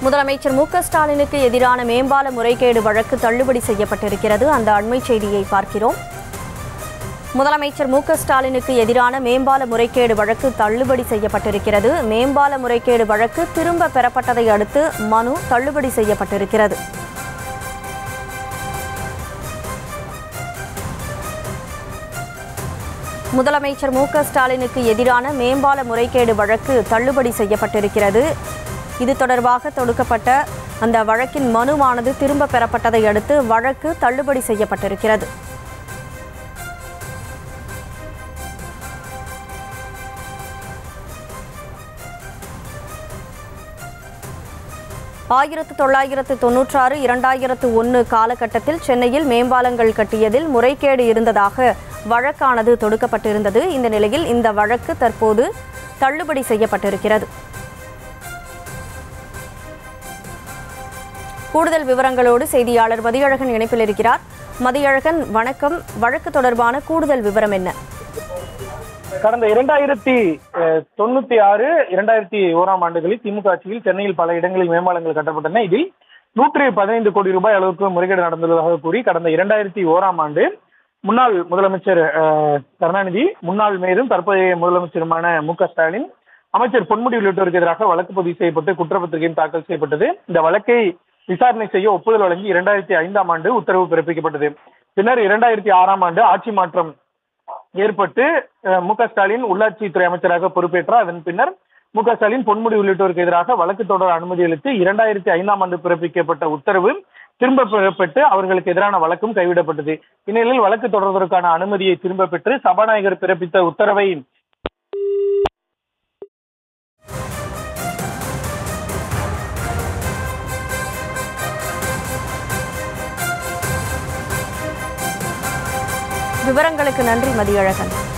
முதலமைச்சர் மு க ஸ்டாலினுக்கு எதிரான மேம்பால முறைகேடு வழக்கு தள்ளுபடி செய்யப்பட்டிருக்கிறது அந்த அண்மை செய்தியை பார்க்கிறோம் முதலமைச்சர் மு க ஸ்டாலினுக்கு எதிரான மேம்பால முறைகேடு வழக்கு தள்ளுபடி செய்யப்பட்டிருக்கிறது மேம்பால முறைகேடு வழக்கு திரும்ப பெறப்பட்டதை அடுத்து மனு தள்ளுபடி செய்யப்பட்டிருக்கிறது முதலமைச்சர் மு க ஸ்டாலினுக்கு எதிரான மேம்பால முறைகேடு வழக்கு தள்ளுபடி செய்யப்பட்டிருக்கிறது இது தொடர்பாக தொடுக்கப்பட்ட அந்த வழக்கின் மனுவானது திரும்ப பெறப்பட்டதை அடுத்து வழக்கு தள்ளுபடி செய்யப்பட்டிருக்கிறது ஆயிரத்து தொள்ளாயிரத்து தொன்னூற்றாறு இரண்டாயிரத்து ஒன்று காலகட்டத்தில் சென்னையில் மேம்பாலங்கள் கட்டியதில் முறைகேடு இருந்ததாக வழக்கானது தொடுக்கப்பட்டிருந்தது இந்த நிலையில் இந்த வழக்கு தற்போது தள்ளுபடி செய்யப்பட்டிருக்கிறது கூடுதல் விவரங்களோடு செய்தியாளர் மதியழகன் இணைப்பில் இருக்கிறார் மதியழகன் வணக்கம் வழக்கு தொடர்பான கூடுதல் விவரம் என்ன கடந்த இரண்டாயிரத்தி அஹ், தொண்ணூத்தி ஆறு இரண்டாயிரத்தி ஓராம் ஆண்டுகளில் திமுக ஆட்சியில் சென்னையில் பல இடங்களில் மேம்பாலங்கள் கட்டப்பட்டன இதில் நூற்றி பதினைந்து கோடி ரூபாய் அளவுக்கு முறைகேடு நடந்துள்ளதாக கூறி கடந்த இரண்டாயிரத்தி ஓராம் ஆண்டு முன்னாள் முதலமைச்சர் அஹ், கருணாநிதி முன்னாள் மேயரும் தற்போதைய முதலமைச்சருமான மு க ஸ்டாலின் அமைச்சர் பொன்முடி உள்ளிட்டோருக்கு எதிராக வழக்கு பதிவு செய்யப்பட்டு குற்றப்பத்திரிகையும் தாக்கல் செய்யப்பட்டது இந்த வழக்கை விசாரணை செய்ய ஒப்புதல் வழங்கி இரண்டாயிரத்தி ஐந்தாம் ஆண்டு உத்தரவு பிறப்பிக்கப்பட்டது பின்னர் இரண்டாயிரத்தி ஆறாம் ஆண்டு ஆட்சி மாற்றம் ஏற்பட்டு அஹ், மு க ஸ்டாலின் உள்ளாட்சித்துறை அமைச்சராக பொறுப்பேற்றார் அதன் பின்னர் மு க ஸ்டாலின் பொன்முடி உள்ளிட்டோருக்கு எதிராக வழக்கு தொடர அனுமதி அளித்து இரண்டாயிரத்தி ஐந்தாம் ஆண்டு பிறப்பிக்கப்பட்ட உத்தரவு திரும்ப பெறப்பட்டு அவர்களுக்கு எதிரான வழக்கும் கைவிடப்பட்டது இந்நிலையில் வழக்கு தொடர்வதற்கான அனுமதியை திரும்ப பெற்று சபாநாயகர் பிறப்பித்த உத்தரவை விவரங்களுக்கு நன்றி மதியழகன்